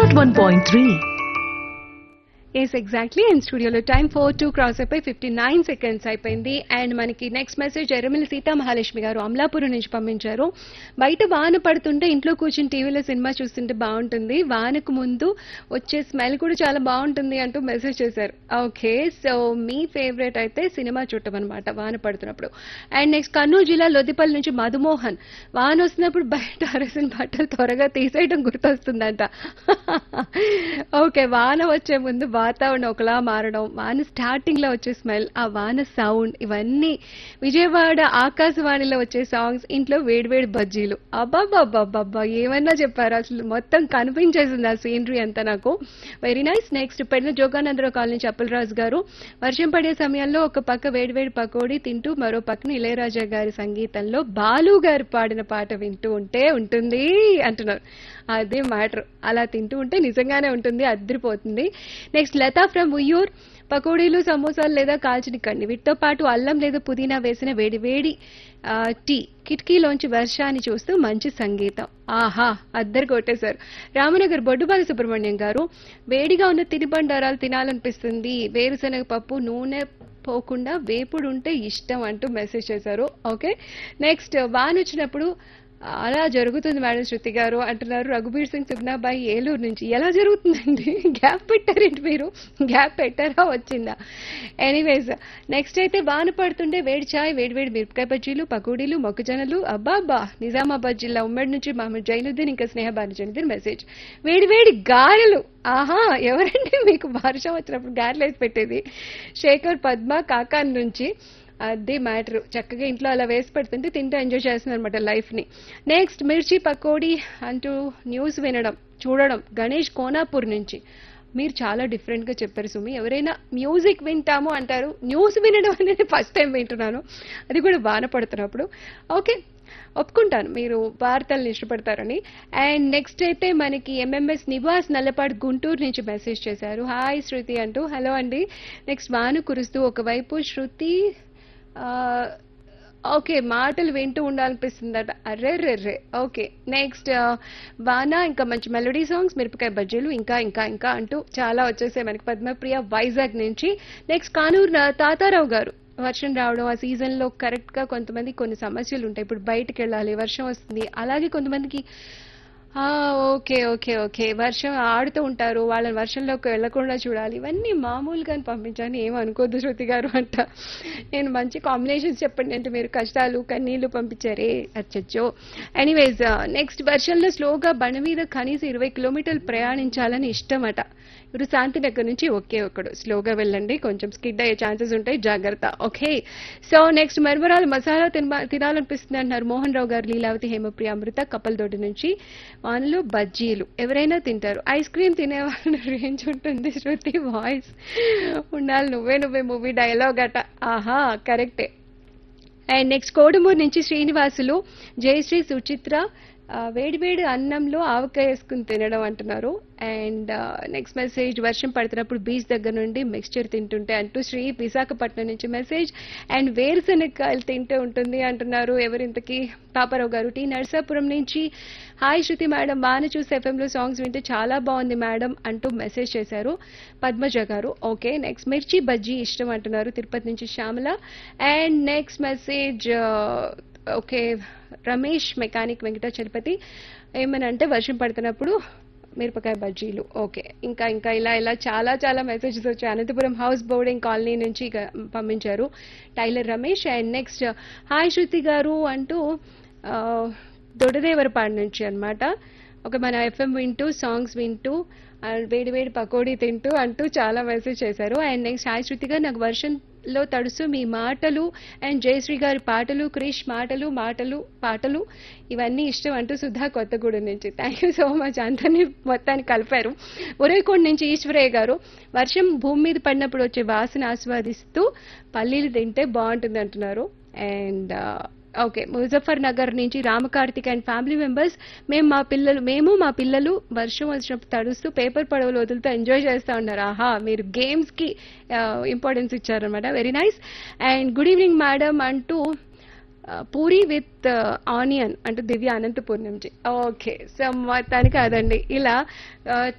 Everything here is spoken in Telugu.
101.3. ఎస్ ఎగ్జాక్ట్లీ అండ్ స్టూడియోలో టైం ఫోర్ టూ క్రాస్ అయిపోయి ఫిఫ్టీ నైన్ సెకండ్స్ అయిపోయింది అండ్ మనకి నెక్స్ట్ మెసేజ్ ఎర్రమిల్లి సీతా మహాలక్ష్మి గారు అమలాపురం నుంచి పంపించారు బయట వాన పడుతుంటే ఇంట్లో కూర్చుని టీవీలో సినిమా చూస్తుంటే బాగుంటుంది వానకు ముందు వచ్చే స్మెల్ కూడా చాలా బాగుంటుంది అంటూ మెసేజ్ చేశారు ఓకే సో మీ ఫేవరెట్ అయితే సినిమా చూడటం అనమాట వాన పడుతున్నప్పుడు అండ్ నెక్స్ట్ కర్నూలు జిల్లా లొదిపల్లి నుంచి మధుమోహన్ వాన వస్తున్నప్పుడు బయట అరసిన బట్టలు త్వరగా తీసేయడం గుర్తొస్తుందంట ఓకే వాన వచ్చే ముందు వాతావరణం ఒకలా మారడం వాన స్టార్టింగ్ లో వచ్చే స్మెల్ ఆ వాన సౌండ్ ఇవన్నీ విజయవాడ ఆకాశవాణిలో వచ్చే సాంగ్స్ ఇంట్లో వేడివేడి బజ్జీలు అబ్బాబ్బాబ్బాబ్బా ఏమన్నా చెప్పారు అసలు మొత్తం కనిపించేసింది ఆ సీనరీ అంతా నాకు వెరీ నైస్ నెక్స్ట్ పెద్ద జోగానందరావు కాలనీ చప్పలరాజు గారు వర్షం పడే సమయంలో ఒక పక్క వేడివేడి పకోడీ తింటూ మరో పక్కన ఇళయరాజా గారి సంగీతంలో బాలు గారు పాడిన పాట వింటూ ఉంటే ఉంటుంది అంటున్నారు అదే మ్యాటర్ అలా తింటూ ఉంటే నిజంగానే ఉంటుంది అద్దరిపోతుంది నెక్స్ట్ లతా ఫ్రమ్ ఉయ్యూర్ పకోడీలు సమోసాలు లేదా కాల్చిన కండి వీటితో పాటు అల్లం లేదా పుదీనా వేసిన వేడి వేడి ఆ, టీ కిటికీలోంచి వర్షాన్ని చూస్తూ మంచి సంగీతం ఆహా అద్దరు కొట్టేశారు రామనగర్ బొడ్డుబాల సుబ్రహ్మణ్యం గారు వేడిగా ఉన్న తినుబండారాలు తినాలనిపిస్తుంది వేరుశనగ పప్పు నూనె పోకుండా వేపుడు ఉంటే ఇష్టం అంటూ మెసేజ్ చేశారు ఓకే నెక్స్ట్ వాన్ వచ్చినప్పుడు అలా జరుగుతుంది మేడం శృతి గారు అంటున్నారు రఘుబీర్ సింగ్ సుగ్నాబాయి ఏలూరు నుంచి ఎలా జరుగుతుందండి గ్యాప్ పెట్టారేంటి మీరు గ్యాప్ పెట్టారా వచ్చిందా ఎనీవేస్ నెక్స్ట్ అయితే వాన పడుతుంటే వేడి చాయ్ వేడి వేడి మిరపకాయ బజ్జీలు పకోడీలు మొక్కజొన్నలు అబ్బాబ్బా నిజామాబాద్ జిల్లా ఉమ్మడి నుంచి మహమ్మద్ జైనుద్దీన్ ఇంకా స్నేహ బానుజనుద్దీన్ మెసేజ్ వేడి వేడి గారెలు ఆహా ఎవరండి మీకు వర్షం వచ్చినప్పుడు గారెలు వేసి పెట్టేది శేఖర్ పద్మ కాకాన్ నుంచి అది మ్యాటర్ చక్కగా ఇంట్లో అలా వేసి పెడుతుంటే తింటూ ఎంజాయ్ చేస్తున్నారు అనమాట లైఫ్ ని నెక్స్ట్ మిర్చి పకోడీ అంటూ న్యూస్ వినడం చూడడం గణేష్ కోనాపూర్ నుంచి మీరు చాలా డిఫరెంట్ గా చెప్పారు సుమి ఎవరైనా మ్యూజిక్ వింటాము అంటారు న్యూస్ వినడం అనేది ఫస్ట్ టైం వింటున్నాను అది కూడా వాన పడుతున్నప్పుడు ఓకే ఒప్పుకుంటాను మీరు వార్తల్ని ఇష్టపడతారని అండ్ నెక్స్ట్ అయితే మనకి ఎంఎంఎస్ నివాస్ నల్లపాడు గుంటూరు నుంచి మెసేజ్ చేశారు హాయ్ శృతి అంటూ హలో అండి నెక్స్ట్ వాను కురుస్తూ ఒకవైపు శృతి ఆ, ఓకే మాటలు వింటూ ఉండాలనిపిస్తుందట అర్రే రే ఓకే నెక్స్ట్ వాన ఇంకా మంచి మెలోడీ సాంగ్స్ మిరపకాయ బజ్జీలు ఇంకా ఇంకా ఇంకా అంటూ చాలా వచ్చేసాయి మనకి పద్మప్రియ వైజాగ్ నుంచి నెక్స్ట్ కానూరు నా- తాతారావు గారు వర్షం రావడం ఆ సీజన్ లో కరెక్ట్ గా కొంతమంది కొన్ని సమస్యలు ఉంటాయి ఇప్పుడు బయటకు వెళ్ళాలి వర్షం వస్తుంది అలాగే కొంతమందికి ఆ, ఓకే ఓకే ఓకే వర్షం ఆడుతూ ఉంటారు వాళ్ళని వర్షంలోకి వెళ్లకుండా చూడాలి ఇవన్నీ మామూలుగా పంపించాను ఏమనుకోద్దు శృతి గారు అంట నేను మంచి కాంబినేషన్స్ చెప్పండి అంటే మీరు కష్టాలు కన్నీళ్లు పంపించారే అచ్చచ్చో ఎనీవేస్ నెక్స్ట్ వర్షంలో స్లోగా బండి మీద కనీసం ఇరవై కిలోమీటర్లు ప్రయాణించాలని ఇష్టమట ఇప్పుడు శాంతినగర్ నుంచి ఒకే ఒక్కడు స్లోగా వెళ్ళండి కొంచెం స్కిడ్ అయ్యే ఛాన్సెస్ ఉంటాయి జాగ్రత్త ఓకే సో నెక్స్ట్ మరమరాలు మసాలా తిన తినాలనిపిస్తుంది అంటున్నారు మోహన్ రావు గారు లీలావతి హేమప్రియ అమృత కప్పలతోటి నుంచి వానలో బజ్జీలు ఎవరైనా తింటారు ఐస్ క్రీమ్ తినే వాళ్ళ రేంజ్ ఉంటుంది శృతి వాయిస్ ఉండాలి నువ్వే నువ్వే మూవీ డైలాగ్ అట ఆహా కరెక్టే అండ్ నెక్స్ట్ కోడుమూరు నుంచి శ్రీనివాసులు జయశ్రీ సుచిత్ర ఆ, వేడివేడి అన్నంలో ఆవకాయ వేసుకుని తినడం అంటున్నారు అండ్ నెక్స్ట్ మెసేజ్ వర్షం పడుతున్నప్పుడు బీచ్ దగ్గర నుండి మిక్స్చర్ తింటుంటే అంటూ శ్రీ విశాఖపట్నం నుంచి మెసేజ్ అండ్ వేరుశనక్కాయలు తింటూ ఉంటుంది అంటున్నారు ఎవరింతకి పాపారావు గారు టీ నర్సాపురం నుంచి హాయ్ శృతి మేడం వాన చూసి ఎఫ్ఎంలో సాంగ్స్ వింటే చాలా బాగుంది మేడం అంటూ మెసేజ్ చేశారు పద్మజ గారు ఓకే నెక్స్ట్ మిర్చి బజ్జీ ఇష్టం అంటున్నారు తిరుపతి నుంచి Shyamala and next message okay Ramesh mechanic Venkatachalapathi ఏమనంటే వర్షం పడుతున్నప్పుడు మిరపకాయ బజ్జీలు ఓకే ఇంకా ఇంకా ఇలా ఇలా చాలా చాలా మెసేజెస్ వచ్చాయి అనంతపురం హౌస్ బోర్డింగ్ కాలనీ నుంచి ఇక పంపించారు tailor Ramesh and next hi Shruti garu అంటూ ఆ, దొడదేవరపాడు నుంచి అన్నమాట ఒక మన ఎఫ్ఎం వింటూ సాంగ్స్ వింటూ ఆ, వేడి వేడి పకోడీ తింటూ అంటూ చాలా మెసేజ్ చేశారు అండ్ నెక్స్ట్ హాయ్ శృతి గారు నాకు వర్షంలో తడుస్తూ మీ మాటలు అండ్ జయశ్రీ గారి పాటలు క్రిష్ మాటలు మాటలు పాటలు ఇవన్నీ ఇష్టం అంటూ సుధా కొత్తగూడెం నుంచి థ్యాంక్ యూ సో మచ్ అందరినీ మొత్తాన్ని కలిపారు ఉరవకొండ నుంచి ఈశ్వరయ్య గారు వర్షం భూమి మీద పడినప్పుడు వచ్చే వాసన ఆస్వాదిస్తూ పల్లీలు తింటే బాగుంటుంది అంటున్నారు అండ్ ఓకే ముజఫర్ నగర్ నుంచి రామకార్తిక్ అండ్ ఫ్యామిలీ మెంబర్స్ మేము మా పిల్లలు మేము మా పిల్లలు వర్షం వచ్చినప్పుడు తడుస్తూ పేపర్ పడవలు వదులుతూ ఎంజాయ్ చేస్తూ ఉన్నారు ఆహా మీరు గేమ్స్ కి ఇంపార్టెన్స్ ఇచ్చారనమాట very nice and good evening madam అంటూ ఆ, పూరి విత్ ఆనియన్ అంటే దివ్య అనంతపూర్ నుంచి ఓకే సో మొత్తానికి అదండి ఇలా